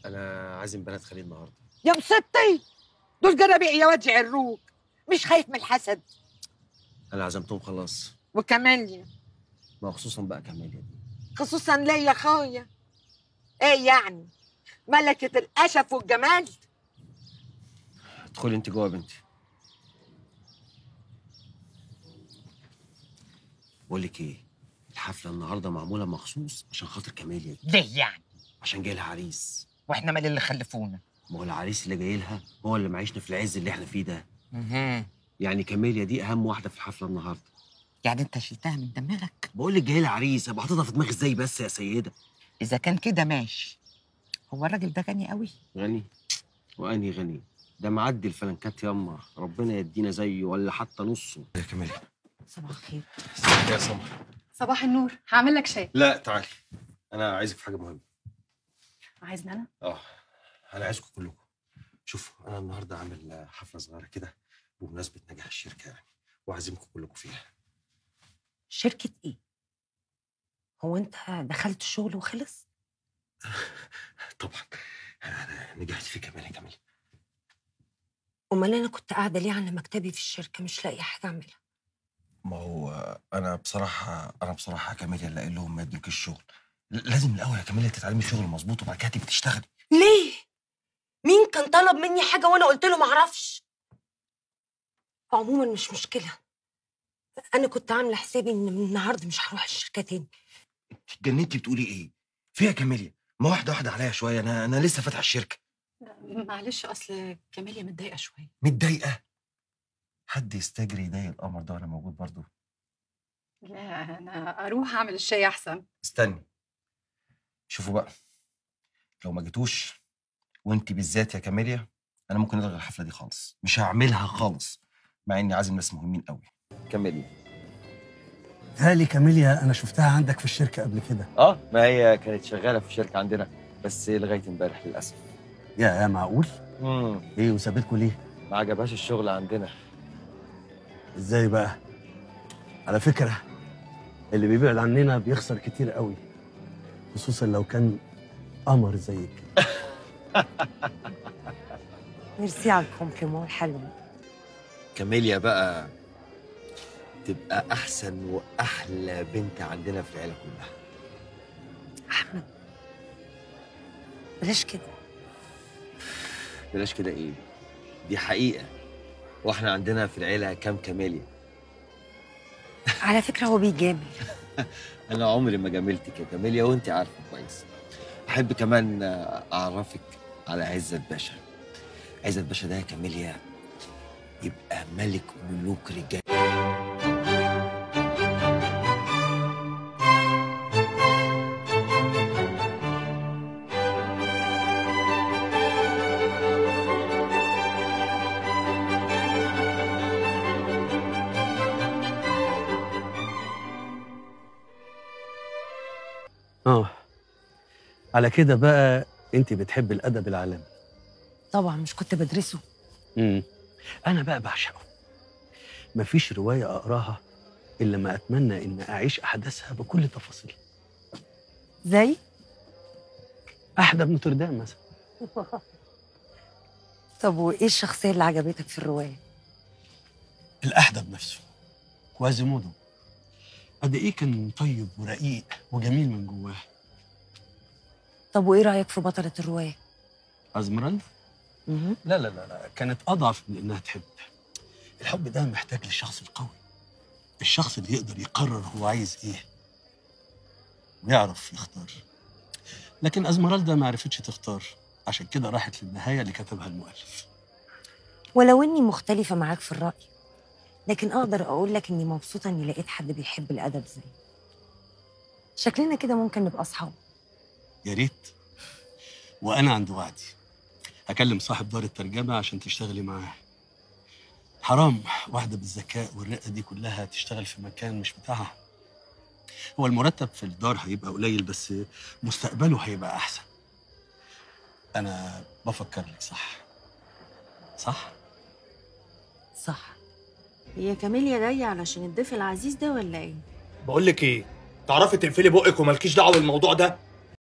انا عازم بنات خليل النهارده يا مصطي دول جرابيع يا واد عروق مش خايف من الحسد انا عزمتهم خلاص وكمان ما خصوصا بقى كماليا دي خصوصا ليا يا اخويا ايه يعني ملكة الأشف والجمال ادخلي انت جوه يا بنتي بقول لك ايه الحفله النهارده معموله مخصوص عشان خاطر كماليا دي ليه يعني عشان جاي لها عريس واحنا مال اللي خلفونا ما هو العريس اللي جاي لها هو اللي معيشنا في العز اللي احنا فيه ده مهم. يعني كماليا دي اهم واحده في الحفله النهارده يعني انت شلتها من دماغك بقول لك جاي لها عريس ابقى حاططها في دماغي ازاي بس يا سيده اذا كان كده ماشي هو الراجل ده غني قوي غني واني غني ده معدي الفلنكات ياما ربنا يدينا زيه ولا حتى نصه يا كماليا صباح الخير يا سمر صباح النور هعمل لك شاي لا تعالي انا عايزك في حاجه مهمه عايزني انا اه انا عايزكم كلكم شوفوا انا النهارده عامل حفله صغيره كده بمناسبه نجاح الشركه يعني وعازمكم كلكم فيها شركة ايه؟ هو انت دخلت الشغل وخلص؟ طبعا انا نجحت في كمال كمال امال انا كنت قاعدة ليه على مكتبي في الشركة مش لاقية حاجة اعملها ما هو انا بصراحه انا بصراحه يا كاميليا اللي قايل لهم ما يدوك الشغل لازم الاول يا كاميليا تتعلمي الشغل مظبوط وبعد كده تبقي تشتغلي ليه؟ مين كان طلب مني حاجة وانا قلت له معرفش؟ عموما مش مشكلة انا كنت عاملة حسابي ان من النهاردة مش هروح الشركة تاني اتجننتي بتقولي ايه فيها كاميليا ما واحده واحده عليا شويه انا انا لسه فاتح الشركه معلش اصل كاميليا متضايقه شويه متضايقه حد يستجري يضايق القمر ده وانا موجود برضه لا انا اروح اعمل الشاي احسن استني شوفوا بقى لو ما جيتوش وانت بالذات يا كاميليا انا ممكن الغي الحفله دي خالص مش هعملها خالص مع اني عازم ناس مهمين قوي كاميليا هالي كاميليا انا شفتها عندك في الشركه قبل كده اه ما هي كانت شغاله في الشركه عندنا بس لغايه امبارح للاسف يا يا معقول امم ايه وسابتكوا ليه ما عجبهاش الشغل عندنا ازاي بقى على فكره اللي بيبعد عننا بيخسر كتير قوي خصوصا لو كان قمر زيك ميرسي على الكومبليمون الحلو كاميليا بقى تبقى احسن واحلى بنت عندنا في العيله كلها احمد بلاش كده بلاش كده ايه دي حقيقه واحنا عندنا في العيله كام كاميليا على فكرة هو بيجامل انا عمري ما جاملتك يا كاميليا وانت عارفه كويس احب كمان اعرفك على عزت باشا عزت باشا ده يا كاميليا يبقى ملك ملوك رجال اه على كده بقى انت بتحب الادب العالمي طبعا مش كنت بدرسه امم انا بقى بعشقه مفيش روايه اقراها الا ما اتمنى ان اعيش احداثها بكل تفاصيلها زي احدى نوتردام مثلا طب وايه الشخصية اللي عجبتك في الرواية الاحدب نفسه كوازيمودو قد ايه كان طيب ورقيق وجميل من جواه طب وايه رأيك في بطلة الرواية ازمرالد مهم. لا لا لا لا كانت اضعف من انها تحب الحب ده محتاج للشخص القوي الشخص اللي يقدر يقرر هو عايز ايه ويعرف يختار لكن ازمرالدا ما عرفتش تختار عشان كده راحت للنهايه اللي كتبها المؤلف ولو اني مختلفة معاك في الرأي لكن اقدر اقول لك اني مبسوطة اني لقيت حد بيحب الادب زي شكلنا كده ممكن نبقى اصحاب يا ريت وانا عند وعدي هكلم صاحب دار الترجمه عشان تشتغلي معاه حرام واحده بالذكاء والرقه دي كلها تشتغل في مكان مش بتاعها هو المرتب في الدار هيبقى قليل بس مستقبله هيبقى احسن انا بفكر لك صح صح صح هي كاميليا جاية علشان الضيف العزيز ده ولا ايه؟ بقول لك ايه تعرفي تقفلي بقك ومالكيش دعوه بالموضوع ده